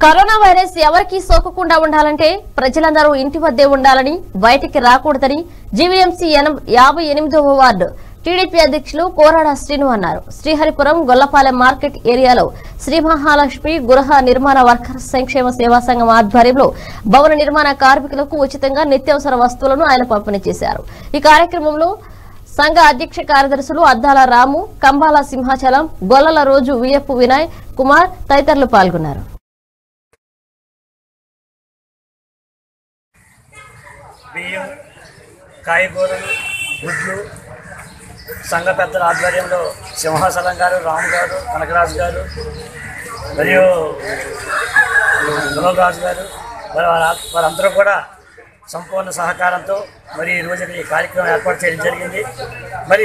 corona virus ఎవరికీ సోకకుండా ఉండాలంటే ప్రజలందరూ ఇంటి వద్దే ఉండాలని బయటికి రాకూడదని జీవీఎంసీ ఎనం- యాభై ఎనిమిదవ వార్డు టీడీపీ అధ్యక్షులు కోరాడ శ్రీను అన్నారు శ్రీహరిపురం గొల్లపాలెం మార్కెట్ ఏరియాలో శ్రీ మహాలక్ష్మి గృహ నిర్మాణ వర్కర్స్ సంక్షేమ సేవా సంఘం ఆధ్వర్యంలో భవన నిర్మాణ కార్మికులకు ఉచితంగా నిత్యావసర వస్తువులను ఆయన పంపిణీ చేశారు ఈ కార్యక్రమంలో సంఘ అధ్యక్ష కార్యదర్శులు అద్దాల రాము కంబాల సింహాచలం గొల్లల రోజు వియప్పు వినాయ్ కుమార్ తదితరులు పాల్గొన్నారు బియ్యం కాయగూరలు గుడ్లు సంఘ పెద్దల ఆధ్వర్యంలో సింహాచలం గారు రాము గారు కనకరాజు గారు మరియు రాజు గారు మరి వార- వారందరూ కూడా సంపూర్ణ సహకారంతో మరి ఈ రోజున ఈ కార్యక్రమం ఏర్పాటు చేయడం జరిగింది మరి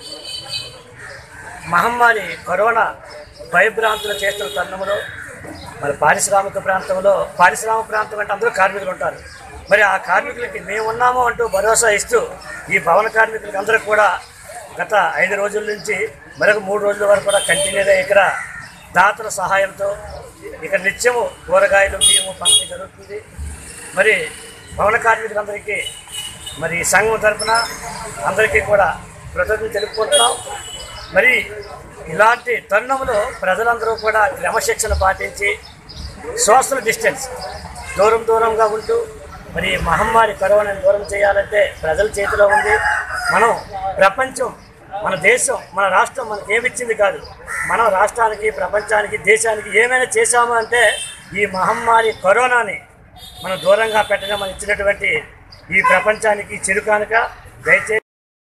మహమ్మారి కరోనా భయభ్రాంతులు చేస్తున్న తరుణంలో మరి పారిశ్రామిక ప్రాంతంలో పారిశ్రామిక ప్రాంతం అంటే అందరూ కార్మికులు ఉంటారు మరి ఆ కార్మికులకి మేము ఉన్నాము అంటూ భరోసా ఇస్తూ ఈ భవన కార్మికులకి అందరూ కూడా గత ఐదు రోజుల నుంచి మరొక మూడు రోజుల వరకు కూడా కంటిన్యూగా ఇక్కడ దాతల సహాయంతో ఇక్కడ నిత్యము కూరగాయలు బియ్యము పంపిణీ జరుగుతుంది మరి భవన కార్మికులందరికీ మరి ఈ సంఘం తరఫున అందరికీ కూడా కృతజ్ఞతలు తెలుపుకుంటున్నాం మరి ఇలాంటి తరుణంలో ప్రజలందరూ కూడా క్రమశిక్షణ పాటించి సోషల్ డిస్టెన్స్ దూరం దూరంగా ఉంటూ మరి ఈ మహమ్మారి కరోనాని దూరం చేయాలంటే ప్రజల చేతిలో ఉంది మనం ప్రపంచం మన దేశం మన రాష్ట్రం మనకి ఏమిచ్చింది కాదు మనం రాష్ట్రానికి ప్రపంచానికి దేశానికి ఏమైనా చేశాము అంటే ఈ మహమ్మారి కరోనాని మనం దూరంగా పెట్టడం మనం ఇచ్చినటువంటి ఈ ప్రపంచానికి చిరుకానుక దయచేసి